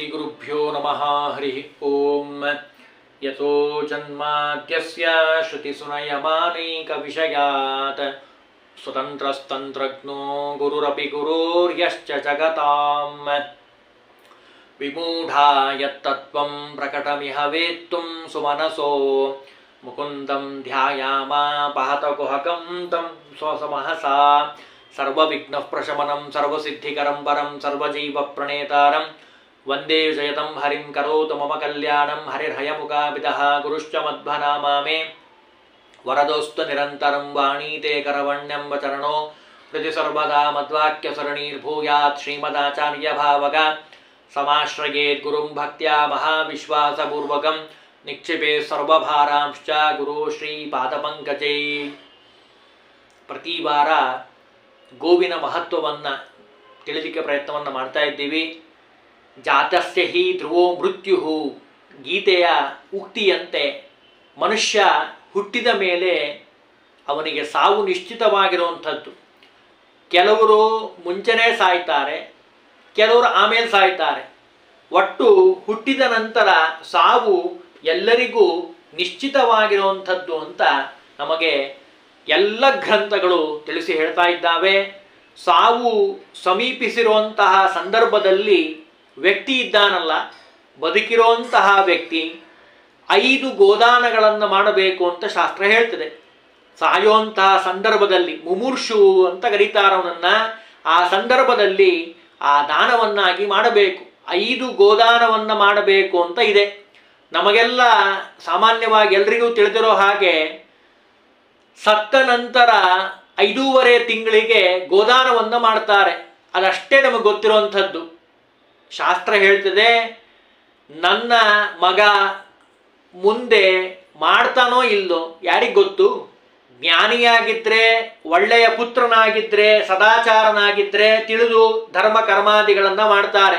श्रीगुरुभ्यो नमः हरिः ॐ यतो जन्माद्यस्य श्रुतिसुनयमानैकविषयात् स्वतन्त्रस्तन्त्रज्ञो गुरुरपि गुरोर्यश्च जगताम् विमूढा यत्तत्त्वं प्रकटमिह वेत्तुं सुमनसो मुकुन्दं ध्यायामापहतकुहकं तं स्वसमहसा सर्वविघ्नः प्रशमनं सर्वसिद्धिकरं परं सर्वजीवप्रणेतारं वन्दे जयतं हरिं करोतु मम कल्याणं हरिर्हयमुखाभिदः गुरुश्च मध्वनामा मे वरदोस्तु निरन्तरं वाणीते करवण्यं वचरणो हृदि सर्वदा मद्वाक्यसरणीर्भूयात् श्रीमदाचार्यभावग समाश्रयेत् गुरुं भक्त्या महाविश्वासपूर्वकं निक्षिपे ಸರ್ವಭಾರಾಂಶ್ಚ ಗುರು ಶ್ರೀ ಪಾದಪಂಕಜೈ ಪ್ರತಿ ವಾರ ಗೋವಿನ ಮಹತ್ವವನ್ನು ತಿಳಿಲಿಕ್ಕೆ ಪ್ರಯತ್ನವನ್ನು ಮಾಡ್ತಾ ಇದ್ದೀವಿ ಜಾತಸ್ಯ ಹಿ ಧ್ರುವೋ ಮೃತ್ಯು ಗೀತೆಯ ಉಕ್ತಿಯಂತೆ ಮನುಷ್ಯ ಹುಟ್ಟಿದ ಮೇಲೆ ಅವನಿಗೆ ಸಾವು ನಿಶ್ಚಿತವಾಗಿರುವಂಥದ್ದು ಕೆಲವರು ಮುಂಚೆನೇ ಸಾಯ್ತಾರೆ ಕೆಲವರು ಆಮೇಲೆ ಸಾಯ್ತಾರೆ ಒಟ್ಟು ಹುಟ್ಟಿದ ನಂತರ ಸಾವು ಎಲ್ಲರಿಗೂ ನಿಶ್ಚಿತವಾಗಿರುವಂಥದ್ದು ಅಂತ ನಮಗೆ ಎಲ್ಲ ಗ್ರಂಥಗಳು ತಿಳಿಸಿ ಹೇಳ್ತಾ ಇದ್ದಾವೆ ಸಾವು ಸಮೀಪಿಸಿರುವಂತಹ ಸಂದರ್ಭದಲ್ಲಿ ವ್ಯಕ್ತಿ ಇದ್ದಾನಲ್ಲ ಬದುಕಿರುವಂತಹ ವ್ಯಕ್ತಿ ಐದು ಗೋದಾನಗಳನ್ನು ಮಾಡಬೇಕು ಅಂತ ಶಾಸ್ತ್ರ ಹೇಳ್ತದೆ ಸಾಯುವಂತಹ ಸಂದರ್ಭದಲ್ಲಿ ಮುಮೂರ್ಷು ಅಂತ ಕರೀತಾರವನನ್ನ ಆ ಸಂದರ್ಭದಲ್ಲಿ ಆ ದಾನವನ್ನಾಗಿ ಮಾಡಬೇಕು ಐದು ಗೋದಾನವನ್ನು ಮಾಡಬೇಕು ಅಂತ ಇದೆ ನಮಗೆಲ್ಲ ಸಾಮಾನ್ಯವಾಗಿ ಎಲ್ರಿಗೂ ತಿಳಿದಿರೋ ಹಾಗೆ ಸತ್ತ ನಂತರ ಐದೂವರೆ ತಿಂಗಳಿಗೆ ಗೋದಾನವನ್ನು ಮಾಡ್ತಾರೆ ಅದಷ್ಟೇ ನಮಗೆ ಗೊತ್ತಿರುವಂಥದ್ದು ಶಾಸ್ತ್ರ ಹೇಳ್ತದೆ ನನ್ನ ಮಗ ಮುಂದೆ ಮಾಡ್ತಾನೋ ಇಲ್ಲೋ ಯಾರಿಗೆ ಗೊತ್ತು ಜ್ಞಾನಿಯಾಗಿದ್ದರೆ ಒಳ್ಳೆಯ ಪುತ್ರನಾಗಿದ್ದರೆ ಸದಾಚಾರನಾಗಿದ್ದರೆ ತಿಳಿದು ಧರ್ಮ ಕರ್ಮಾದಿಗಳನ್ನು ಮಾಡ್ತಾರೆ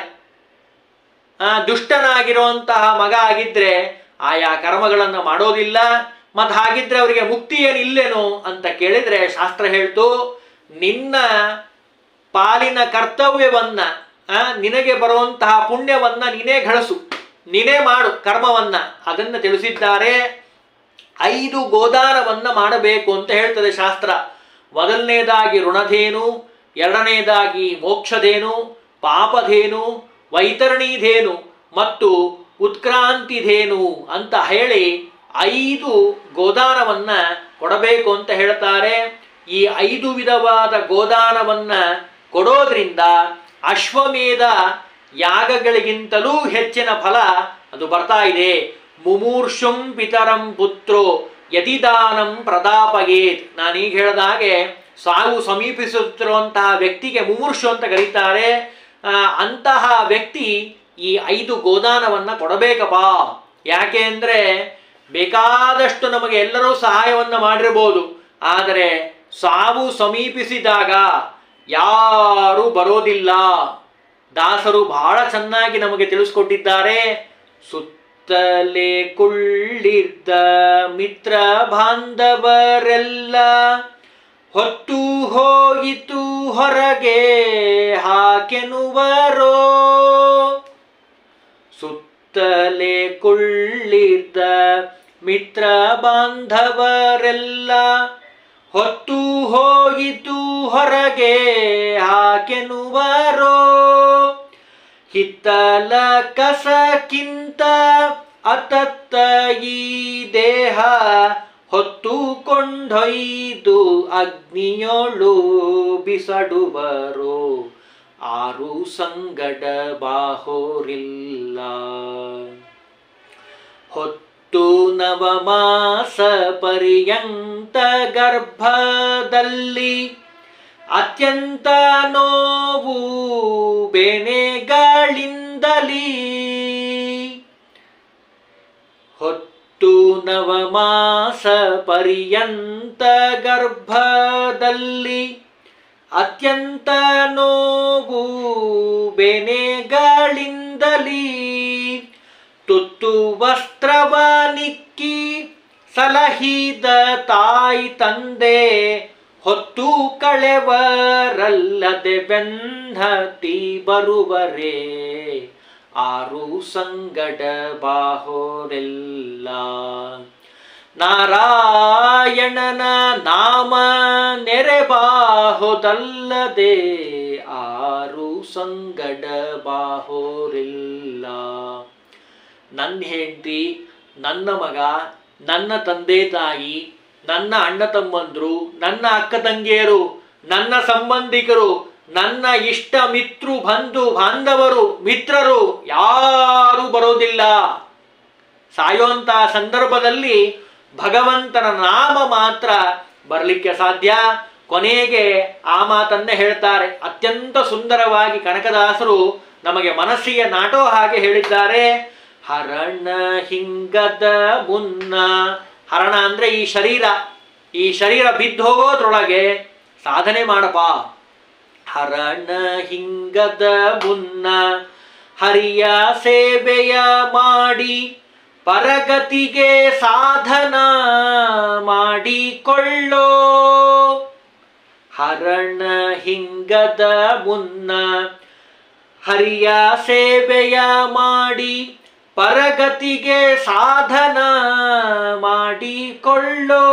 ದುಷ್ಟನಾಗಿರುವಂತಹ ಮಗ ಆಗಿದ್ರೆ ಆಯಾ ಕರ್ಮಗಳನ್ನು ಮಾಡೋದಿಲ್ಲ ಮತ್ತು ಹಾಗಿದ್ರೆ ಅವರಿಗೆ ಮುಕ್ತಿ ಏನಿಲ್ಲೇನು ಅಂತ ಕೇಳಿದ್ರೆ ಶಾಸ್ತ್ರ ಹೇಳ್ತು ನಿನ್ನ ಪಾಲಿನ ಕರ್ತವ್ಯವನ್ನ ನಿನಗೆ ಬರುವಂತಹ ಪುಣ್ಯವನ್ನ ನೀನೇ ಗಳಿಸು ನೀನೇ ಮಾಡು ಕರ್ಮವನ್ನ ಅದನ್ನು ತಿಳಿಸಿದ್ದಾರೆ ಐದು ಗೋದಾನವನ್ನ ಮಾಡಬೇಕು ಅಂತ ಹೇಳ್ತದೆ ಶಾಸ್ತ್ರ ಮೊದಲನೇದಾಗಿ ಋಣಧೇನು ಎರಡನೇದಾಗಿ ಮೋಕ್ಷಧೇನು ಪಾಪಧೇನು ವೈತರಣೀಧೇನು ಮತ್ತು ಉತ್ಕ್ರಾಂತಿಧೇನು ಅಂತ ಹೇಳಿ ಐದು ಗೋದಾನವನ್ನ ಕೊಡಬೇಕು ಅಂತ ಹೇಳ್ತಾರೆ ಈ ಐದು ವಿಧವಾದ ಗೋದಾನವನ್ನ ಕೊಡೋದ್ರಿಂದ ಅಶ್ವಮೇಧ ಯಾಗಗಳಿಗಿಂತಲೂ ಹೆಚ್ಚಿನ ಫಲ ಅದು ಬರ್ತಾ ಇದೆ ಮುಮೂರ್ಷುಂ ಪಿತರಂ ಪುತ್ರೋ ಯದಿದಾನಂ ಪ್ರದಾಪಗೇತ್ ನಾನೀಗ ಹೇಳಿದ ಹಾಗೆ ಸಾವು ಸಮೀಪಿಸುತ್ತಿರುವಂತಹ ವ್ಯಕ್ತಿಗೆ ಮುಮೂರ್ಷು ಅಂತ ಕರೀತಾರೆ ಅಂತಹ ವ್ಯಕ್ತಿ ಈ ಐದು ಗೋದಾನವನ್ನ ಕೊಡಬೇಕಪ್ಪ ಯಾಕೆ ಅಂದರೆ ಬೇಕಾದಷ್ಟು ನಮಗೆ ಎಲ್ಲರೂ ಸಹಾಯವನ್ನು ಮಾಡಿರ್ಬೋದು ಆದರೆ ಸಾವು ಸಮೀಪಿಸಿದಾಗ ಯಾರೂ ಬರೋದಿಲ್ಲ ದಾಸರು ಬಹಳ ಚೆನ್ನಾಗಿ ನಮಗೆ ತಿಳಿಸ್ಕೊಟ್ಟಿದ್ದಾರೆ ಸುತ್ತಲೇ ಕುಳ್ಳಿದ್ದ ಮಿತ್ರ ಬಾಂಧವರೆಲ್ಲ ಹೊತ್ತು ಹೋಯಿತು ಹೊರಗೆ ಹಾಕೆನುವರೋ ಸುತ್ತಲೇ ಕುಳ್ಳಿದ್ದ ಮಿತ್ರ ಬಾಂಧವರೆಲ್ಲ ಹೊತ್ತು ಹೋಯಿತು ಹೊರಗೆ ಹಾಕೆನುವರೋ ಹಿತ್ತಲ ಕಸಕ್ಕಿಂತ ಅತತ್ತ ಈ ದೇಹ ಹೊತ್ತು ಕೊಂಡೊಯ್ದು ಅಗ್ನಿಯೋಳು ಬಿಸಡುವರು ಆರು ಸಂಗಡ ಬಾಹೋರಿಲ್ಲ ಹೊತ್ತು ನವಮಾಸ ಪರ್ಯಂತ ಗರ್ಭದಲ್ಲಿ ಅತ್ಯಂತ ನೋವು ಬೇನೆಗಳಿಂದಲೀ ಹೊತ್ತು ನವಮಾಸ ಪರ್ಯಂತ ಗರ್ಭದಲ್ಲಿ ಅತ್ಯಂತ ನೋವು ಬೇನೆಗಳಿಂದಲೀ ತುತ್ತು ವಸ್ತ್ರವ ನಿಕ್ಕಿ ಸಲಹಿದ ತಾಯಿ ತಂದೆ ಹೊತ್ತು ಕಳೆವರಲ್ಲದೆ ಬೆಂಧತಿ ಬರುವರೇ ಆರು ಸಂಗಡ ಬಾಹೋರೆಲ್ಲ ನಾರಾಯಣನ ನಾಮ ನೆರೆಬಾಹುದಲ್ಲದೆ ಆರು ಸಂಗಡ ಬಾಹೋರಿಲ್ಲ ನನ್ನ ಹೆಂಡತಿ ನನ್ನ ಮಗ ನನ್ನ ತಂದೆ ತಾಯಿ ನನ್ನ ಅಣ್ಣ ತಮ್ಮಂದ್ರು ನನ್ನ ಅಕ್ಕ ತಂಗಿಯರು ನನ್ನ ಸಂಬಂಧಿಕರು ನನ್ನ ಇಷ್ಟ ಮಿತ್ರು ಬಂಧು ಬಾಂಧವರು ಮಿತ್ರರು ಯಾರೂ ಬರೋದಿಲ್ಲ ಸಾಯೋಂತ ಸಂದರ್ಭದಲ್ಲಿ ಭಗವಂತನ ನಾಮ ಮಾತ್ರ ಬರಲಿಕ್ಕೆ ಸಾಧ್ಯ ಕೊನೆಗೆ ಆ ಮಾತನ್ನೇ ಹೇಳ್ತಾರೆ ಅತ್ಯಂತ ಸುಂದರವಾಗಿ ಕನಕದಾಸರು ನಮಗೆ ಮನಸ್ಸಿಗೆ ನಾಟೋ ಹಾಗೆ ಹೇಳಿದ್ದಾರೆ ಹರಣ ಹಿಂಗದ ಮುನ್ನ ಹರಣ ಅಂದ್ರೆ ಈ ಶರೀರ ಈ ಶರೀರ ಬಿದ್ದು ಹೋಗೋದ್ರೊಳಗೆ ಸಾಧನೆ ಮಾಡಪ್ಪ ಹರಣ ಹಿಂಗದ ಮುನ್ನ ಹರಿಯ ಸೇವೆಯ ಮಾಡಿ ಪರಗತಿಗೆ ಸಾಧನ ಮಾಡಿಕೊಳ್ಳೋ ಹರಣ ಹಿಂಗದ ಮುನ್ನ ಹರಿಯ ಸೇವೆಯ ಮಾಡಿ ಪರಗತಿಗೆ ಸಾಧನ ಮಾಡಿಕೊಳ್ಳೋ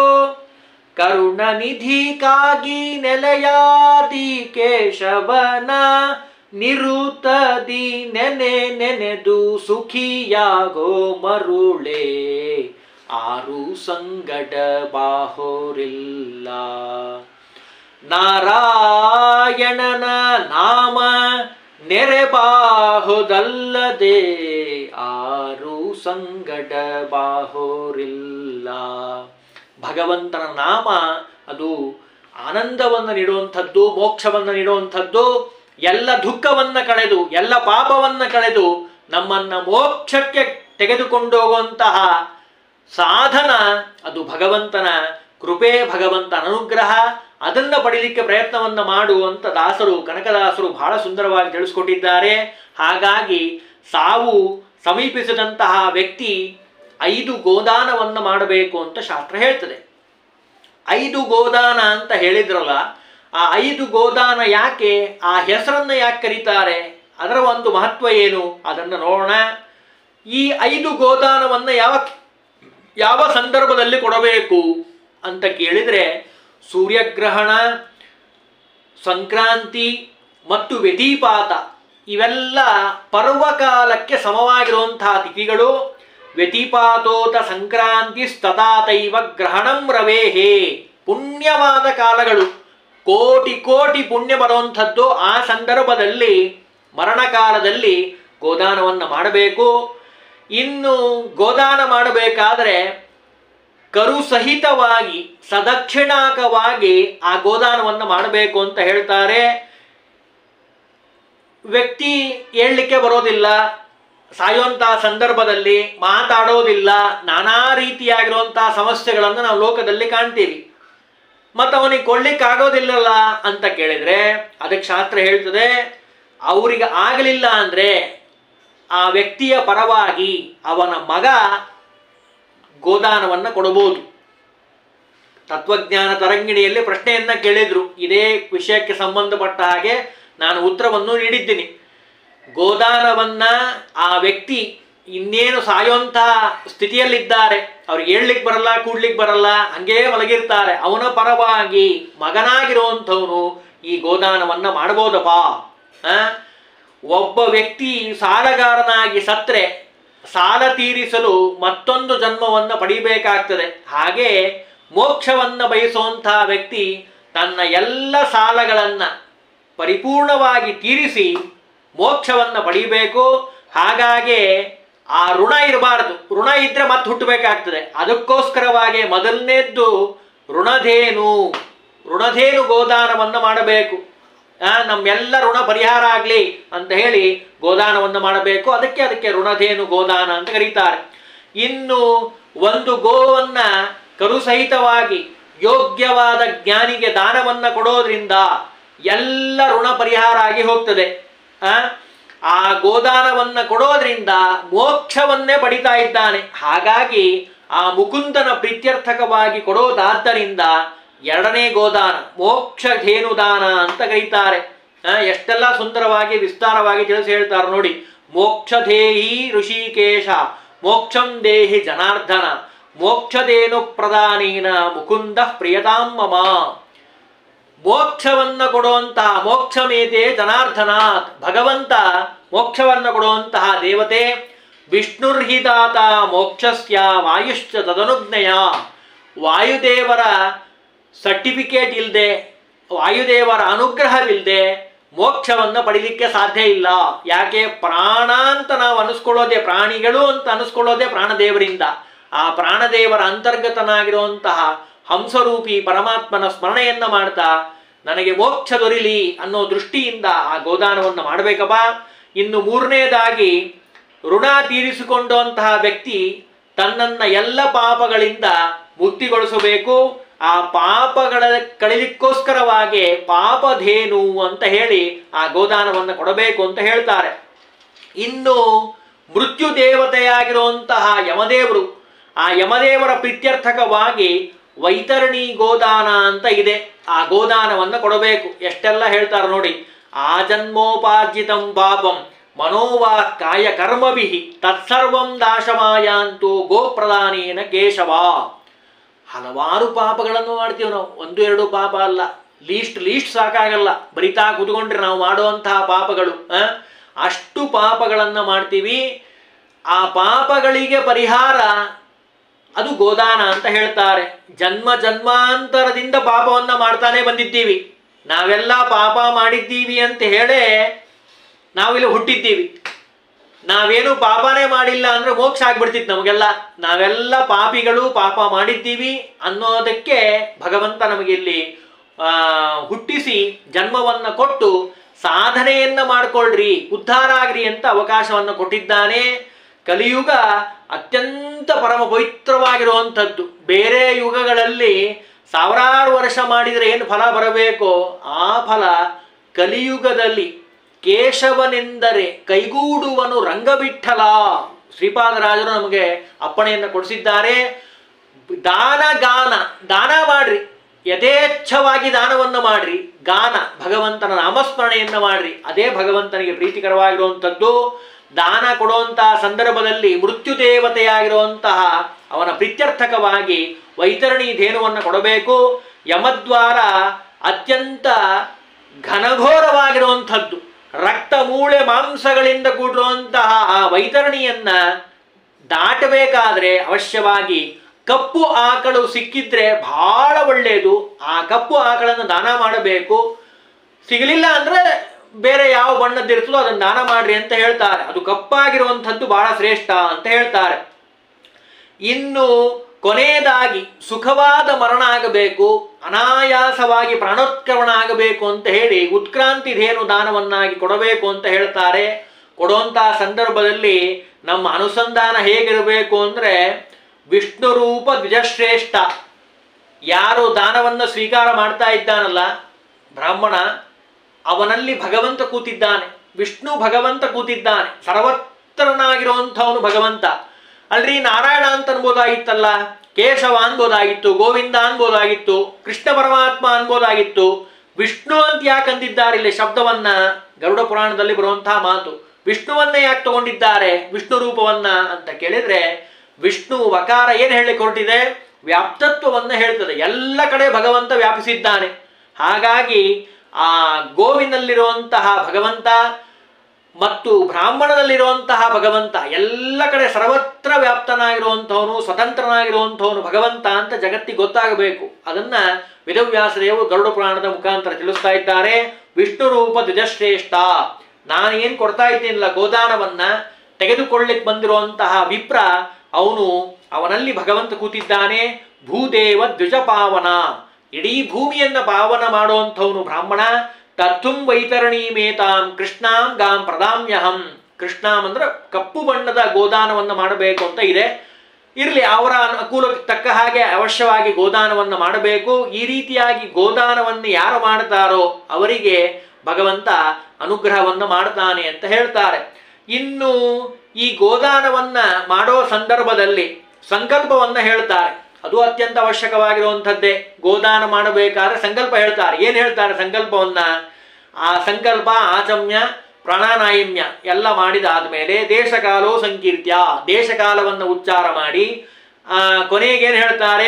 ಕರುಣನಿಧಿಗಾಗಿ ನೆಲೆಯಾದಿ ಕೇಶವನ ನಿರುತದಿ ನೆನೆ ನೆನೆದು ಸುಖಿಯಾಗೋ ಮರುಳೆ ಆರು ಸಂಗಡ ಬಾಹೋರಿಲ್ಲ ನಾರಾಯಣನ ನಾಮ ನೆರೆಬಾಹುದಲ್ಲದೆ ಆರು ಸಂಗಡ ಬಾಹೋರಿಲ್ಲ ಭಗವಂತನ ನಾಮ ಅದು ಆನಂದವನ್ನು ನೀಡುವಂಥದ್ದು ಮೋಕ್ಷವನ್ನು ನೀಡುವಂಥದ್ದು ಎಲ್ಲ ದುಃಖವನ್ನ ಕಳೆದು ಎಲ್ಲ ಪಾಪವನ್ನ ಕಳೆದು ನಮ್ಮನ್ನ ಮೋಕ್ಷಕ್ಕೆ ತೆಗೆದುಕೊಂಡು ಹೋಗುವಂತಹ ಸಾಧನ ಅದು ಭಗವಂತನ ಕೃಪೆ ಭಗವಂತನ ಅನುಗ್ರಹ ಅದನ್ನ ಪಡಿಲಿಕ್ಕೆ ಪ್ರಯತ್ನವನ್ನ ಮಾಡುವಂತ ದಾಸರು ಕನಕದಾಸರು ಬಹಳ ಸುಂದರವಾಗಿ ತಿಳಿಸ್ಕೊಟ್ಟಿದ್ದಾರೆ ಹಾಗಾಗಿ ಸಾವು ಸಮೀಪಿಸಿದಂತಹ ವ್ಯಕ್ತಿ ಐದು ಗೋದಾನವನ್ನ ಮಾಡಬೇಕು ಅಂತ ಶಾಸ್ತ್ರ ಹೇಳ್ತದೆ ಐದು ಗೋದಾನ ಅಂತ ಹೇಳಿದ್ರಲ್ಲ ಆ ಐದು ಗೋದಾನ ಯಾಕೆ ಆ ಹೆಸರನ್ನ ಯಾಕೆ ಕರೀತಾರೆ ಅದರ ಒಂದು ಮಹತ್ವ ಏನು ಅದನ್ನು ನೋಡೋಣ ಈ ಐದು ಗೋದಾನವನ್ನ ಯಾವ ಯಾವ ಸಂದರ್ಭದಲ್ಲಿ ಕೊಡಬೇಕು ಅಂತ ಕೇಳಿದರೆ ಸೂರ್ಯಗ್ರಹಣ ಸಂಕ್ರಾಂತಿ ಮತ್ತು ವ್ಯತಿಪಾತ ಇವೆಲ್ಲ ಪರ್ವಕಾಲಕ್ಕೆ ಸಮವಾಗಿರುವಂತಹ ತಿಥಿಗಳು ವ್ಯತಿಪಾತೋತ ಸಂಕ್ರಾಂತಿ ಸ್ತತಾತೈವ ಗ್ರಹಣಂ ರವೇಹೇ ಪುಣ್ಯವಾದ ಕಾಲಗಳು ಕೋಟಿ ಕೋಟಿ ಪುಣ್ಯ ಬರುವಂಥದ್ದು ಆ ಸಂದರ್ಭದಲ್ಲಿ ಮರಣಕಾಲದಲ್ಲಿ ಗೋದಾನವನ್ನು ಮಾಡಬೇಕು ಇನ್ನು ಗೋದಾನ ಮಾಡಬೇಕಾದರೆ ಕರು ಸಹಿತವಾಗಿ ಸದಕ್ಷಿಣಾಕವಾಗಿ ಆ ಗೋದಾನವನ್ನು ಮಾಡಬೇಕು ಅಂತ ಹೇಳ್ತಾರೆ ವ್ಯಕ್ತಿ ಹೇಳಲಿಕ್ಕೆ ಬರೋದಿಲ್ಲ ಸಾಯುವಂತಹ ಸಂದರ್ಭದಲ್ಲಿ ಮಾತಾಡೋದಿಲ್ಲ ನಾನಾ ರೀತಿಯಾಗಿರುವಂತಹ ಸಮಸ್ಯೆಗಳನ್ನು ನಾವು ಲೋಕದಲ್ಲಿ ಕಾಣ್ತೀವಿ ಮತ್ತು ಅವನಿಗೆ ಕೊಡ್ಲಿಕ್ಕಾಗೋದಿಲ್ಲಲ್ಲ ಅಂತ ಕೇಳಿದ್ರೆ ಅದಕ್ಕೆ ಶಾಸ್ತ್ರ ಹೇಳ್ತದೆ ಅವರಿಗೆ ಆಗಲಿಲ್ಲ ಅಂದ್ರೆ ಆ ವ್ಯಕ್ತಿಯ ಪರವಾಗಿ ಅವನ ಮಗ ಗೋದಾನವನ್ನು ಕೊಡಬಹುದು ತತ್ವಜ್ಞಾನ ತರಂಗಿಣಿಯಲ್ಲಿ ಪ್ರಶ್ನೆಯನ್ನ ಕೇಳಿದ್ರು ಇದೇ ವಿಷಯಕ್ಕೆ ಸಂಬಂಧಪಟ್ಟ ಹಾಗೆ ನಾನು ಉತ್ತರವನ್ನು ನೀಡಿದ್ದೀನಿ ಗೋದಾನವನ್ನ ಆ ವ್ಯಕ್ತಿ ಇನ್ನೇನು ಸಾಯುವಂತಹ ಸ್ಥಿತಿಯಲ್ಲಿದ್ದಾರೆ ಅವ್ರಿಗೆ ಹೇಳಲಿಕ್ಕೆ ಬರಲ್ಲ ಕೂಡ್ಲಿಕ್ಕೆ ಬರಲ್ಲ ಹಂಗೇ ಮಲಗಿರ್ತಾರೆ ಅವನ ಪರವಾಗಿ ಮಗನಾಗಿರುವಂಥವನು ಈ ಗೋದಾನವನ್ನ ಮಾಡಬಹುದಪ್ಪ ಆ? ಒಬ್ಬ ವ್ಯಕ್ತಿ ಸಾಲಗಾರನಾಗಿ ಸತ್ರೆ ಸಾಲ ತೀರಿಸಲು ಮತ್ತೊಂದು ಜನ್ಮವನ್ನು ಪಡಿಬೇಕಾಗ್ತದೆ ಹಾಗೆ ಮೋಕ್ಷವನ್ನು ಬಯಸುವಂತಹ ವ್ಯಕ್ತಿ ತನ್ನ ಎಲ್ಲ ಸಾಲಗಳನ್ನ ಪರಿಪೂರ್ಣವಾಗಿ ತೀರಿಸಿ ಮೋಕ್ಷವನ್ನು ಪಡಿಬೇಕು ಹಾಗಾಗಿ ಆ ಋಣ ಇರಬಾರದು ಋಣ ಇದ್ರೆ ಮತ್ತೆ ಹುಟ್ಟಬೇಕಾಗ್ತದೆ ಅದಕ್ಕೋಸ್ಕರವಾಗಿ ಮೊದಲನೇದ್ದು ಋಣಧೇನು ಋಣಧೇನು ಗೋದಾನವನ್ನು ಮಾಡಬೇಕು ಆ, ನಮ್ಮೆಲ್ಲ ಋಣ ಪರಿಹಾರ ಆಗಲಿ ಅಂತ ಹೇಳಿ ಗೋದಾನವನ್ನು ಮಾಡಬೇಕು ಅದಕ್ಕೆ ಅದಕ್ಕೆ ಋಣಧೇನು ಗೋದಾನ ಅಂತ ಕರೀತಾರೆ ಇನ್ನು ಒಂದು ಗೋವನ್ನ ಕರುಸಹಿತವಾಗಿ ಯೋಗ್ಯವಾದ ಜ್ಞಾನಿಗೆ ದಾನವನ್ನ ಕೊಡೋದ್ರಿಂದ ಎಲ್ಲ ಋಣ ಪರಿಹಾರ ಆಗಿ ಹೋಗ್ತದೆ ಆ ಆ ಗೋದಾನವನ್ನ ಕೊಡೋದ್ರಿಂದ ಮೋಕ್ಷವನ್ನೇ ಪಡಿತಾ ಇದ್ದಾನೆ ಹಾಗಾಗಿ ಆ ಮುಕುಂದನ ಪ್ರೀತ್ಯರ್ಥಕವಾಗಿ ಕೊಡೋದಾದ್ದರಿಂದ ಎರಡನೇ ಗೋದಾನ ಮೋಕ್ಷ ಧೇನುದಾನ ಅಂತ ಕರೀತಾರೆ ಆ, ಎಷ್ಟೆಲ್ಲ ಸುಂದರವಾಗಿ ವಿಸ್ತಾರವಾಗಿ ತಿಳಿಸಿ ಹೇಳ್ತಾರೆ ನೋಡಿ ಮೋಕ್ಷಧೇಹಿ ಋಷಿಕೇಶ ಮೋಕ್ಷಂ ದೇಹಿ ಜನಾರ್ದನ ಮೋಕ್ಷದೇನು ಪ್ರಧಾನೇನ ಮುಕುಂದ ಪ್ರಿಯತಾಂ ಮಮ ಮೋಕ್ಷವನ್ನ ಕೊಡುವಂತಹ ಮೋಕ್ಷಮೇತೆ ಜನಾರ್ದನಾಥ್ ಭಗವಂತ ಮೋಕ್ಷವನ್ನ ಕೊಡುವಂತಹ ದೇವತೆ ವಿಷ್ಣುರ್ಹಿದಾತ ಮೋಕ್ಷಸ್ಯ ವಾಯುಶ್ಚ ತದನುಜ್ಞಯ ವಾಯುದೇವರ ಸರ್ಟಿಫಿಕೇಟ್ ಇಲ್ಲದೆ ವಾಯುದೇವರ ಅನುಗ್ರಹವಿಲ್ಲದೆ ಮೋಕ್ಷವನ್ನು ಪಡಿಲಿಕ್ಕೆ ಸಾಧ್ಯ ಇಲ್ಲ ಯಾಕೆ ಪ್ರಾಣ ಅಂತ ನಾವು ಅನಿಸ್ಕೊಳ್ಳೋದೇ ಪ್ರಾಣಿಗಳು ಅಂತ ಅನಿಸ್ಕೊಳ್ಳೋದೇ ಪ್ರಾಣದೇವರಿಂದ ಆ ಪ್ರಾಣದೇವರ ಅಂತರ್ಗತನಾಗಿರುವಂತಹ ಹಂಸರೂಪಿ ಪರಮಾತ್ಮನ ಸ್ಮರಣೆಯನ್ನ ಮಾಡ್ತಾ ನನಗೆ ಮೋಕ್ಷ ದೊರಿಲಿ ಅನ್ನೋ ದೃಷ್ಟಿಯಿಂದ ಆ ಗೋದಾನವನ್ನು ಮಾಡಬೇಕಪ್ಪ ಇನ್ನು ಮೂರನೇದಾಗಿ ಋಣ ತೀರಿಸಿಕೊಂಡಂತಹ ವ್ಯಕ್ತಿ ತನ್ನನ್ನ ಎಲ್ಲ ಪಾಪಗಳಿಂದ ಮುಕ್ತಿಗೊಳಿಸಬೇಕು ಆ ಪಾಪಗಳ ಕಳಿಲಿಕ್ಕೋಸ್ಕರವಾಗಿ ಪಾಪಧೇನು ಅಂತ ಹೇಳಿ ಆ ಗೋದಾನವನ್ನು ಕೊಡಬೇಕು ಅಂತ ಹೇಳ್ತಾರೆ ಇನ್ನು ಮೃತ್ಯು ದೇವತೆಯಾಗಿರುವಂತಹ ಯಮದೇವರು ಆ ಯಮದೇವರ ಪ್ರೀತ್ಯರ್ಥಕವಾಗಿ ವೈತರಣಿ ಗೋದಾನ ಅಂತ ಇದೆ ಆ ಗೋದಾನವನ್ನು ಕೊಡಬೇಕು ಎಷ್ಟೆಲ್ಲ ಹೇಳ್ತಾರೆ ನೋಡಿ ಆ ಜನ್ಮೋಪಾರ್ಜಿತಂ ಪಾಪಂ ಮನೋವಾ ಕಾಯ ಕರ್ಮಭಿ ತತ್ಸರ್ವಂ ದಾಶಮಾಯಾಂತು ಗೋಪ್ರದಾನೇನ ಕೇಶವ ಹಲವಾರು ಪಾಪಗಳನ್ನು ಮಾಡ್ತೀವಿ ನಾವು ಒಂದು ಎರಡು ಪಾಪ ಅಲ್ಲ ಲೀಸ್ಟ್ ಲೀಸ್ಟ್ ಸಾಕಾಗಲ್ಲ ಬರಿತಾ ಕೂತ್ಕೊಂಡ್ರೆ ನಾವು ಮಾಡುವಂತಹ ಪಾಪಗಳು ಆ? ಅಷ್ಟು ಪಾಪಗಳನ್ನು ಮಾಡ್ತೀವಿ ಆ ಪಾಪಗಳಿಗೆ ಪರಿಹಾರ ಅದು ಗೋದಾನ ಅಂತ ಹೇಳ್ತಾರೆ ಜನ್ಮ ಜನ್ಮಾಂತರದಿಂದ ಪಾಪವನ್ನ ಮಾಡ್ತಾನೆ ಬಂದಿದ್ದೀವಿ ನಾವೆಲ್ಲ ಪಾಪ ಮಾಡಿದ್ದೀವಿ ಅಂತ ಹೇಳೇ ನಾವಿಲ್ಲಿ ಹುಟ್ಟಿದ್ದೀವಿ ನಾವೇನು ಪಾಪನೇ ಮಾಡಿಲ್ಲ ಅಂದ್ರೆ ಮೋಕ್ಷ ಆಗ್ಬಿಡ್ತಿತ್ತು ನಮಗೆಲ್ಲ ನಾವೆಲ್ಲ ಪಾಪಿಗಳು ಪಾಪ ಮಾಡಿದ್ದೀವಿ ಅನ್ನೋದಕ್ಕೆ ಭಗವಂತ ನಮಗೆ ಇಲ್ಲಿ ಆ, ಹುಟ್ಟಿಸಿ ಜನ್ಮವನ್ನ ಕೊಟ್ಟು ಸಾಧನೆಯನ್ನ ಮಾಡ್ಕೊಳ್ರಿ ಉದ್ಧಾರ ಆಗ್ರಿ ಅಂತ ಅವಕಾಶವನ್ನು ಕೊಟ್ಟಿದ್ದಾನೆ ಕಲಿಯುಗ ಅತ್ಯಂತ ಪರಮ ಪವಿತ್ರವಾಗಿರುವಂಥದ್ದು ಬೇರೆ ಯುಗಗಳಲ್ಲಿ ಸಾವಿರಾರು ವರ್ಷ ಮಾಡಿದರೆ ಏನು ಫಲ ಬರಬೇಕೋ ಆ ಫಲ ಕಲಿಯುಗದಲ್ಲಿ ಕೇಶವನೆಂದರೆ ಕೈಗೂಡುವನು ರಂಗವಿಠಲ ಶ್ರೀಪಾದರಾಜರು ನಮಗೆ ಅಪ್ಪಣೆಯನ್ನು ಕೊಡಿಸಿದ್ದಾರೆ ದಾನ ಗಾನ ದಾನ ಮಾಡ್ರಿ ಯಥೇಚ್ಛವಾಗಿ ದಾನವನ್ನು ಮಾಡ್ರಿ ಗಾನ ಭಗವಂತನ ನಾಮಸ್ಮರಣೆಯನ್ನು ಮಾಡ್ರಿ ಅದೇ ಭಗವಂತನಿಗೆ ಪ್ರೀತಿಕರವಾಗಿರುವಂಥದ್ದು ದಾನ ಕೊಡುವಂತಹ ಸಂದರ್ಭದಲ್ಲಿ ಮೃತ್ಯು ದೇವತೆಯಾಗಿರುವಂತಹ ಅವನ ಪ್ರೀತ್ಯರ್ಥಕವಾಗಿ ವೈತರಣಿ ಧೇನುವನ್ನು ಕೊಡಬೇಕು ಯಮದ್ವಾರ ಅತ್ಯಂತ ಘನಘೋರವಾಗಿರುವಂಥದ್ದು ರಕ್ತ ಮೂಳೆ ಮಾಂಸಗಳಿಂದ ಕೂಡಿರುವಂತಹ ಆ ವೈತರಣಿಯನ್ನ ದಾಟಬೇಕಾದ್ರೆ ಅವಶ್ಯವಾಗಿ ಕಪ್ಪು ಆಕಳು ಸಿಕ್ಕಿದ್ರೆ ಬಹಳ ಒಳ್ಳೆಯದು ಆ ಕಪ್ಪು ಆಕಳನ್ನು ದಾನ ಮಾಡಬೇಕು ಸಿಗಲಿಲ್ಲ ಅಂದ್ರೆ ಬೇರೆ ಯಾವ ಬಣ್ಣದ್ದಿರ್ತದೋ ಅದನ್ನು ದಾನ ಮಾಡ್ರಿ ಅಂತ ಹೇಳ್ತಾರೆ ಅದು ಕಪ್ಪಾಗಿರುವಂಥದ್ದು ಬಹಳ ಶ್ರೇಷ್ಠ ಅಂತ ಹೇಳ್ತಾರೆ ಇನ್ನು ಕೊನೆಯದಾಗಿ ಸುಖವಾದ ಮರಣ ಆಗಬೇಕು ಅನಾಯಾಸವಾಗಿ ಪ್ರಾಣೋತ್ಕ್ರಮಣ ಆಗಬೇಕು ಅಂತ ಹೇಳಿ ಉತ್ಕ್ರಾಂತಿ ಧೇನು ದಾನವನ್ನಾಗಿ ಕೊಡಬೇಕು ಅಂತ ಹೇಳ್ತಾರೆ ಕೊಡುವಂತಹ ಸಂದರ್ಭದಲ್ಲಿ ನಮ್ಮ ಅನುಸಂಧಾನ ಹೇಗಿರಬೇಕು ಅಂದ್ರೆ ವಿಷ್ಣು ರೂಪ ದ್ವಿಜಶ್ರೇಷ್ಠ ಯಾರು ದಾನವನ್ನು ಸ್ವೀಕಾರ ಮಾಡ್ತಾ ಇದ್ದಾನಲ್ಲ ಬ್ರಾಹ್ಮಣ ಅವನಲ್ಲಿ ಭಗವಂತ ಕೂತಿದ್ದಾನೆ ವಿಷ್ಣು ಭಗವಂತ ಕೂತಿದ್ದಾನೆ ಸರ್ವತ್ರನಾಗಿರುವಂಥವನು ಭಗವಂತ ಅಲ್ರಿ ನಾರಾಯಣ ಅಂತ ಅನ್ಬೋದಾಗಿತ್ತಲ್ಲ ಕೇಶವ ಅನ್ಬೋದಾಗಿತ್ತು ಗೋವಿಂದ ಅನ್ಬೋದಾಗಿತ್ತು ಕೃಷ್ಣ ಪರಮಾತ್ಮ ಅನ್ಬೋದಾಗಿತ್ತು ವಿಷ್ಣು ಅಂತ ಯಾಕೆ ಅಂದಿದ್ದಾರೆ ಇಲ್ಲಿ ಶಬ್ದವನ್ನ ಗರುಡ ಪುರಾಣದಲ್ಲಿ ಬರುವಂತಹ ಮಾತು ವಿಷ್ಣುವನ್ನೇ ಯಾಕೆ ತಗೊಂಡಿದ್ದಾರೆ ವಿಷ್ಣು ರೂಪವನ್ನ ಅಂತ ಕೇಳಿದ್ರೆ ವಿಷ್ಣು ವಕಾರ ಏನು ಹೇಳಿ ಹೊರಟಿದೆ ವ್ಯಾಪ್ತತ್ವವನ್ನು ಹೇಳ್ತದೆ ಎಲ್ಲ ಕಡೆ ಭಗವಂತ ವ್ಯಾಪಿಸಿದ್ದಾನೆ ಹಾಗಾಗಿ ಆ ಗೋವಿನಲ್ಲಿರುವಂತಹ ಭಗವಂತ ಮತ್ತು ಬ್ರಾಹ್ಮಣನಲ್ಲಿರುವಂತಹ ಭಗವಂತ ಎಲ್ಲ ಕಡೆ ಸರ್ವತ್ರ ವ್ಯಾಪ್ತನಾಗಿರುವಂಥವನು ಸ್ವತಂತ್ರನಾಗಿರುವಂಥವನು ಭಗವಂತ ಅಂತ ಜಗತ್ತಿಗೆ ಗೊತ್ತಾಗಬೇಕು ಅದನ್ನ ವೇದವ್ಯಾಸದೇವರು ಗರುಡ ಪುರಾಣದ ಮುಖಾಂತರ ತಿಳಿಸ್ತಾ ಇದ್ದಾರೆ ವಿಷ್ಣು ರೂಪ ದ್ವಿಜಶ್ರೇಷ್ಠ ನಾನೇನು ಕೊಡ್ತಾ ಇದ್ದೀನಿಲ್ಲ ಗೋದಾನವನ್ನ ತೆಗೆದುಕೊಳ್ಳಿಕ್ ಬಂದಿರುವಂತಹ ವಿಪ್ರ ಅವನು ಅವನಲ್ಲಿ ಭಗವಂತ ಕೂತಿದ್ದಾನೆ ಭೂದೇವ ದ್ವಿಜ ಪಾವನ ಇಡೀ ಭೂಮಿಯನ್ನ ಪಾವನ ಮಾಡುವಂಥವನು ಬ್ರಾಹ್ಮಣ ತತ್ವಂ ವೈತರಣಿ ಮೇತಾಂ ಕೃಷ್ಣಾಂ ಗಾಂ ಪ್ರದಾಮ್ಯಹಂ ಕೃಷ್ಣಾಂ ಅಂದ್ರೆ ಕಪ್ಪು ಬಣ್ಣದ ಗೋದಾನವನ್ನು ಮಾಡಬೇಕು ಅಂತ ಇದೆ ಇರಲಿ ಅವರ ಅನುಕೂಲಕ್ಕೆ ತಕ್ಕ ಹಾಗೆ ಅವಶ್ಯವಾಗಿ ಗೋದಾನವನ್ನು ಮಾಡಬೇಕು ಈ ರೀತಿಯಾಗಿ ಗೋದಾನವನ್ನು ಯಾರು ಮಾಡ್ತಾರೋ ಅವರಿಗೆ ಭಗವಂತ ಅನುಗ್ರಹವನ್ನು ಮಾಡ್ತಾನೆ ಅಂತ ಹೇಳ್ತಾರೆ ಇನ್ನು ಈ ಗೋದಾನವನ್ನ ಮಾಡೋ ಸಂದರ್ಭದಲ್ಲಿ ಸಂಕಲ್ಪವನ್ನ ಹೇಳ್ತಾರೆ ಅದು ಅತ್ಯಂತ ಅವಶ್ಯಕವಾಗಿರುವಂಥದ್ದೇ ಗೋದಾನ ಮಾಡಬೇಕಾದ್ರೆ ಸಂಕಲ್ಪ ಹೇಳ್ತಾರೆ ಏನು ಹೇಳ್ತಾರೆ ಸಂಕಲ್ಪವನ್ನ ಆ ಸಂಕಲ್ಪ ಆಚಮ್ಯ ಪ್ರಾಣಾನಾಯಮ್ಯ ಎಲ್ಲ ಮಾಡಿದಾದ್ಮೇಲೆ ದೇಶಕಾಲೋ ಸಂಕೀರ್ತ್ಯ ದೇಶಕಾಲವನ್ನು ಉಚ್ಚಾರ ಮಾಡಿ ಆ, ಕೊನೆಗೇನು ಹೇಳ್ತಾರೆ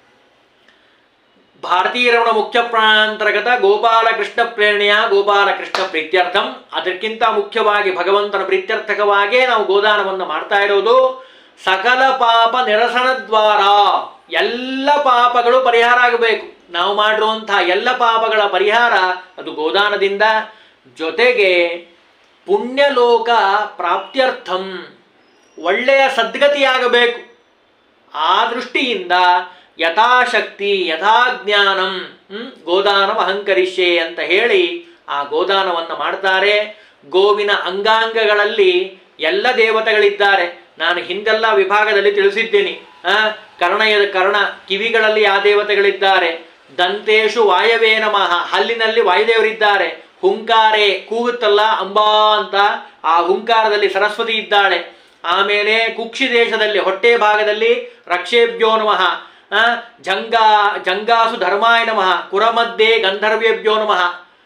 ಭಾರತೀಯ ರಮಣ ಮುಖ್ಯ ಪ್ರಾಣಾಂತರ್ಗತ ಗೋಪಾಲಕೃಷ್ಣ ಪ್ರೇರಣೆಯ ಗೋಪಾಲಕೃಷ್ಣ ಪ್ರೀತ್ಯರ್ಥಂ ಅದಕ್ಕಿಂತ ಮುಖ್ಯವಾಗಿ ಭಗವಂತನ ಪ್ರೀತ್ಯರ್ಥಕವಾಗೇ ನಾವು ಗೋದಾನವನ್ನು ಮಾಡ್ತಾ ಇರೋದು ಸಕಲ ಪಾಪ ನಿರಸನ ದ್ವಾರ ಎಲ್ಲ ಪಾಪಗಳು ಪರಿಹಾರ ಆಗಬೇಕು ನಾವು ಮಾಡಿರುವಂತಹ ಎಲ್ಲ ಪಾಪಗಳ ಪರಿಹಾರ ಅದು ಗೋದಾನದಿಂದ ಜೊತೆಗೆ ಪುಣ್ಯಲೋಕ ಪ್ರಾಪ್ತ್ಯರ್ಥಂ ಒಳ್ಳೆಯ ಸದ್ಗತಿಯಾಗಬೇಕು ಆ ದೃಷ್ಟಿಯಿಂದ ಯಥಾಶಕ್ತಿ ಯಥಾಜ್ಞಾನಂ ಹ್ಮ್, ಗೋದಾನಂ ಅಹಂಕರಿಷ್ಯೆ ಅಂತ ಹೇಳಿ ಆ ಗೋದಾನವನ್ನು ಮಾಡ್ತಾರೆ ಗೋವಿನ ಅಂಗಾಂಗಗಳಲ್ಲಿ ಎಲ್ಲ ದೇವತೆಗಳಿದ್ದಾರೆ ನಾನು ಹಿಂದೆಲ್ಲ ವಿಭಾಗದಲ್ಲಿ ತಿಳಿಸಿದ್ದೇನೆ ಆ ಕರ್ಣಯದ ಕರ್ಣ ಕಿವಿಗಳಲ್ಲಿ ಆ ದೇವತೆಗಳಿದ್ದಾರೆ ದಂತೇಶು ವಾಯವೇ ನಮಃ ಹಲ್ಲಿನಲ್ಲಿ ವಾಯುದೇವರಿದ್ದಾರೆ ಹುಂಕಾರೆ ಕೂಗುತ್ತಲ್ಲ ಅಂಬಾ ಅಂತ ಆ ಹುಂಕಾರದಲ್ಲಿ ಸರಸ್ವತಿ ಇದ್ದಾಳೆ ಆಮೇಲೆ ಕುಕ್ಷಿ ದೇಶದಲ್ಲಿ ಹೊಟ್ಟೆ ಭಾಗದಲ್ಲಿ ರಕ್ಷೇಭ್ಯೋ ನಮಃ ಆ, ಜಂಗಾ ಜಂಗಾಸು ಧರ್ಮಾಯ ನಮಃ ಕುರಮಧ್ಯೆ ಗಂಧರ್ವೇಭ್ಯೋ ನಮಃ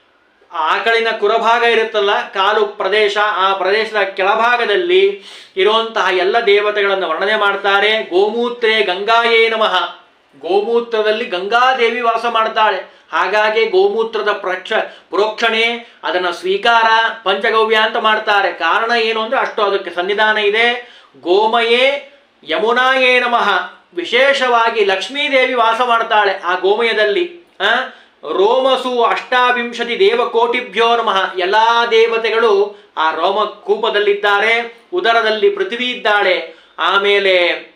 ಆ ಆಕಳಿನ ಕುರಭಾಗ ಇರುತ್ತಲ್ಲ ಕಾಲು ಪ್ರದೇಶ ಆ ಪ್ರದೇಶದ ಕೆಳಭಾಗದಲ್ಲಿ ಇರುವಂತಹ ಎಲ್ಲ ದೇವತೆಗಳನ್ನು ವರ್ಣನೆ ಮಾಡ್ತಾರೆ ಗೋಮೂತ್ರೇ ಗಂಗಾಯೇ ನಮಃ ಗೋಮೂತ್ರದಲ್ಲಿ ಗಂಗಾದೇವಿ ವಾಸ ಮಾಡ್ತಾಳೆ ಹಾಗಾಗಿ ಗೋಮೂತ್ರದ ಪ್ರಕ್ಷ ಪ್ರೋಕ್ಷಣೆ ಅದನ್ನು ಸ್ವೀಕಾರ ಪಂಚಗವ್ಯ ಅಂತ ಮಾಡ್ತಾರೆ ಕಾರಣ ಏನು ಅಂದ್ರೆ ಅಷ್ಟು ಅದಕ್ಕೆ ಸನ್ನಿಧಾನ ಇದೆ ಗೋಮಯೇ ಯಮುನಾಯೇ ನಮಃ ವಿಶೇಷವಾಗಿ ಲಕ್ಷ್ಮೀದೇವಿ ವಾಸ ಮಾಡ್ತಾಳೆ ಆ ಗೋಮಯದಲ್ಲಿ ಆ ರೋಮಸು ಅಷ್ಟಾವಿಂಶತಿ ದೇವಕೋಟಿಭ್ಯೋ ನಮಃ ಎಲ್ಲಾ ದೇವತೆಗಳು ಆ ರೋಮ ಕೂಪದಲ್ಲಿದ್ದಾರೆ ಉದರದಲ್ಲಿ ಪೃಥ್ವಿ ಇದ್ದಾಳೆ ಆಮೇಲೆ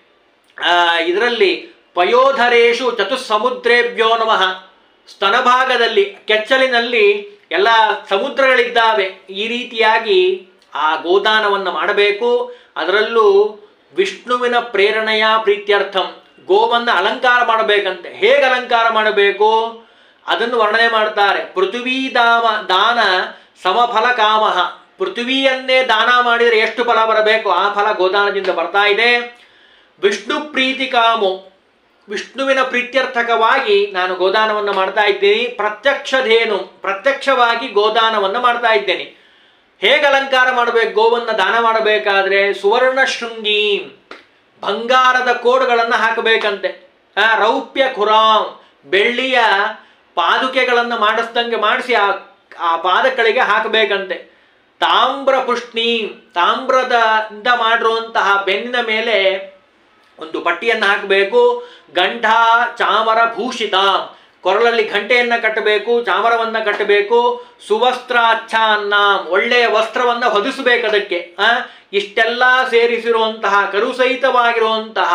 ಆ, ಇದರಲ್ಲಿ ಪಯೋಧರೇಶು ಚತುಸ್ಸಮುದ್ರೇಭ್ಯೋ ನಮಃ ಸ್ತನಭಾಗದಲ್ಲಿ ಕೆಚ್ಚಲಿನಲ್ಲಿ ಎಲ್ಲ ಸಮುದ್ರಗಳಿದ್ದಾವೆ ಈ ರೀತಿಯಾಗಿ ಆ ಗೋದಾನವನ್ನು ಮಾಡಬೇಕು ಅದರಲ್ಲೂ ವಿಷ್ಣುವಿನ ಪ್ರೇರಣೆಯ ಪ್ರೀತ್ಯರ್ಥಂ ಗೋವನ್ನು ಅಲಂಕಾರ ಮಾಡಬೇಕಂತೆ ಹೇಗೆ ಅಲಂಕಾರ ಮಾಡಬೇಕು ಅದನ್ನು ವರ್ಣನೆ ಮಾಡ್ತಾರೆ ಪೃಥ್ವೀ ದಾಮ ದಾನ ಸಮಫಲ ಕಾಮಃ ಪೃಥ್ವಿಯನ್ನೇ ದಾನ ಮಾಡಿದರೆ ಎಷ್ಟು ಫಲ ಬರಬೇಕು ಆ ಫಲ ಗೋದಾನದಿಂದ ಬರ್ತಾ ಇದೆ ವಿಷ್ಣು ಪ್ರೀತಿ ಕಾಮು ವಿಷ್ಣುವಿನ ಪ್ರೀತ್ಯರ್ಥಕವಾಗಿ ನಾನು ಗೋದಾನವನ್ನು ಮಾಡ್ತಾ ಇದ್ದೀನಿ ಪ್ರತ್ಯಕ್ಷಧೇನು ಪ್ರತ್ಯಕ್ಷವಾಗಿ ಗೋದಾನವನ್ನು ಮಾಡ್ತಾ ಇದ್ದೇನೆ ಹೇಗೆ ಅಲಂಕಾರ ಮಾಡಬೇಕು ಗೋವನ್ನು ದಾನ ಮಾಡಬೇಕಾದ್ರೆ ಸುವರ್ಣ ಶೃಂಗಿ ಬಂಗಾರದ ಕೋಡುಗಳನ್ನು ಹಾಕಬೇಕಂತೆ ಆ, ರೌಪ್ಯ ಖುರಾಂ ಬೆಳ್ಳಿಯ ಪಾದುಕೆಗಳನ್ನು ಮಾಡಿಸ್ದಂಗೆ ಮಾಡಿಸಿ ಆ ಆ ಪಾದಗಳಿಗೆ ಹಾಕಬೇಕಂತೆ ತಾಮ್ರ ಪುಷ್ಣಿ ತಾಮ್ರದ ಇಂದ ಮಾಡಿರುವಂತಹ ಬೆನ್ನಿನ ಮೇಲೆ ಒಂದು ಪಟ್ಟಿಯನ್ನು ಹಾಕಬೇಕು ಗಂಧ ಚಾಮರ ಭೂಷಿತ ಕೊರಳಲ್ಲಿ ಘಂಟೆಯನ್ನು ಕಟ್ಟಬೇಕು ಚಾಮರವನ್ನು ಕಟ್ಟಬೇಕು ಸುವಸ್ತ್ರಾಚ್ಛಾನ್ನ ಒಳ್ಳೆಯ ವಸ್ತ್ರವನ್ನು ಹೊದಿಸಬೇಕು ಅದಕ್ಕೆ ಆ ಇಷ್ಟೆಲ್ಲ ಸೇರಿಸಿರುವಂತಹ ಕರುಸಹಿತವಾಗಿರುವಂತಹ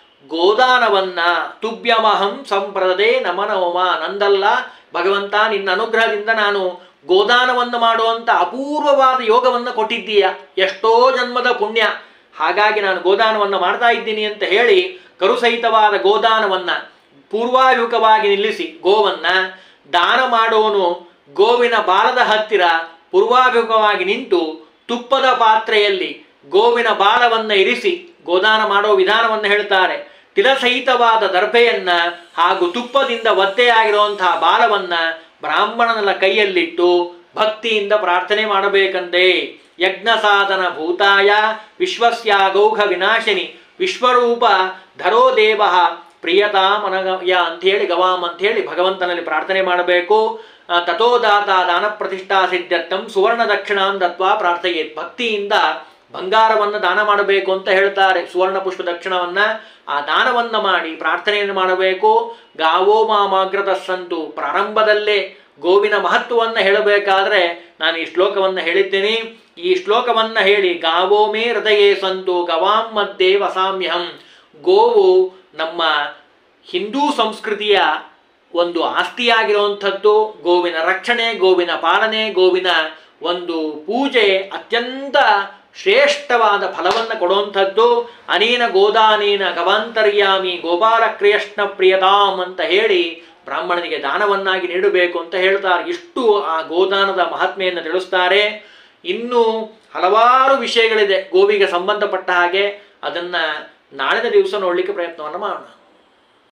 ಗೋದಾನವನ್ನ ತುಭ್ಯಮಹಂ ಸಂಪ್ರದೇ ನಮನವಮ ನಂದಲ್ಲ ಭಗವಂತ ನಿನ್ನ ಅನುಗ್ರಹದಿಂದ ನಾನು ಗೋದಾನವನ್ನು ಮಾಡುವಂತ ಅಪೂರ್ವವಾದ ಯೋಗವನ್ನು ಕೊಟ್ಟಿದ್ದೀಯ ಎಷ್ಟೋ ಜನ್ಮದ ಪುಣ್ಯ ಹಾಗಾಗಿ ನಾನು ಗೋದಾನವನ್ನು ಮಾಡ್ತಾ ಇದ್ದೀನಿ ಅಂತ ಹೇಳಿ ಕರುಸಹಿತವಾದ ಗೋದಾನವನ್ನ ಪೂರ್ವಾಭಿಮುಖವಾಗಿ ನಿಲ್ಲಿಸಿ ಗೋವನ್ನ ದಾನ ಮಾಡೋನು ಗೋವಿನ ಬಾಲದ ಹತ್ತಿರ ಪೂರ್ವಾಭಿಮುಖವಾಗಿ ನಿಂತು ತುಪ್ಪದ ಪಾತ್ರೆಯಲ್ಲಿ ಗೋವಿನ ಬಾಲವನ್ನ ಇರಿಸಿ ಗೋದಾನ ಮಾಡೋ ವಿಧಾನವನ್ನು ಹೇಳ್ತಾರೆ ತಿಲಸಹಿತವಾದ ದರ್ಭೆಯನ್ನ ಹಾಗೂ ತುಪ್ಪದಿಂದ ಒತ್ತೆಯಾಗಿರುವಂತಹ ಬಾಲವನ್ನ ಬ್ರಾಹ್ಮಣನ ಕೈಯಲ್ಲಿಟ್ಟು ಭಕ್ತಿಯಿಂದ ಪ್ರಾರ್ಥನೆ ಮಾಡಬೇಕಂತೆ ಯಜ್ಞ ಸಾಧನ ಭೂತಾಯ ವಿಶ್ವಸ್ಯಾಗೌಘ ವಿನಾಶಿನಿ ವಿಶ್ವರೂಪ ಧರೋ ದೇವ ಪ್ರಿಯತಾಮನಯ ಅಂಥೇಳಿ ಗವಾಮ್ ಅಂಥೇಳಿ ಭಗವಂತನಲ್ಲಿ ಪ್ರಾರ್ಥನೆ ಮಾಡಬೇಕು ಆ, ತಥೋದಾತ ದಾನ ಪ್ರತಿಷ್ಠಾ ಸಿದ್ಧರ್ಥಂ ಸುವರ್ಣ ದಕ್ಷಿಣಾಂ ದತ್ವಾ ಪ್ರಾರ್ಥಯೇತ್ ಭಕ್ತಿಯಿಂದ ಬಂಗಾರವನ್ನು ದಾನ ಮಾಡಬೇಕು ಅಂತ ಹೇಳ್ತಾರೆ ಸುವರ್ಣ ಪುಷ್ಪ ದಕ್ಷಿಣವನ್ನ ಆ ದಾನವನ್ನ ಮಾಡಿ ಪ್ರಾರ್ಥನೆಯನ್ನು ಮಾಡಬೇಕು ಗಾವೋ ಮಾಮಾಗ್ರದ ಸಂತು ಪ್ರಾರಂಭದಲ್ಲೇ ಗೋವಿನ ಮಹತ್ವವನ್ನು ಹೇಳಬೇಕಾದ್ರೆ ನಾನು ಈ ಶ್ಲೋಕವನ್ನು ಹೇಳಿದ್ದೇನೆ ಈ ಶ್ಲೋಕವನ್ನು ಹೇಳಿ ಗಾವೋ ಮೇ ಹೃದಯೇ ಸಂತು ಗವಾಂ ಮಧ್ಯೆ ವಸಾಮ್ಯಹಂ ಗೋವು ನಮ್ಮ ಹಿಂದೂ ಸಂಸ್ಕೃತಿಯ ಒಂದು ಆಸ್ತಿಯಾಗಿರುವಂಥದ್ದು ಗೋವಿನ ರಕ್ಷಣೆ ಗೋವಿನ ಪಾಲನೆ ಗೋವಿನ ಒಂದು ಪೂಜೆ ಅತ್ಯಂತ ಶ್ರೇಷ್ಠವಾದ ಫಲವನ್ನು ಕೊಡುವಂಥದ್ದು ಅನೇನ ಗೋದಾನೇನ ಗವಾಂತರ್ಯಾಮಿ ಗೋಪಾಲ ಕ್ರಿಯಷ್ಣ ಪ್ರಿಯತಾಮ್ ಅಂತ ಹೇಳಿ ಬ್ರಾಹ್ಮಣನಿಗೆ ದಾನವನ್ನಾಗಿ ನೀಡಬೇಕು ಅಂತ ಹೇಳ್ತಾರೆ ಇಷ್ಟು ಆ ಗೋದಾನದ ಮಹಾತ್ಮೆಯನ್ನು ತಿಳಿಸ್ತಾರೆ ಇನ್ನೂ ಹಲವಾರು ವಿಷಯಗಳಿದೆ ಗೋವಿಗೆ ಸಂಬಂಧಪಟ್ಟ ಹಾಗೆ ಅದನ್ನ ನಾಳಿನ ದಿವಸ ನೋಡಲಿಕ್ಕೆ ಪ್ರಯತ್ನವನ್ನು ಮಾಡೋಣ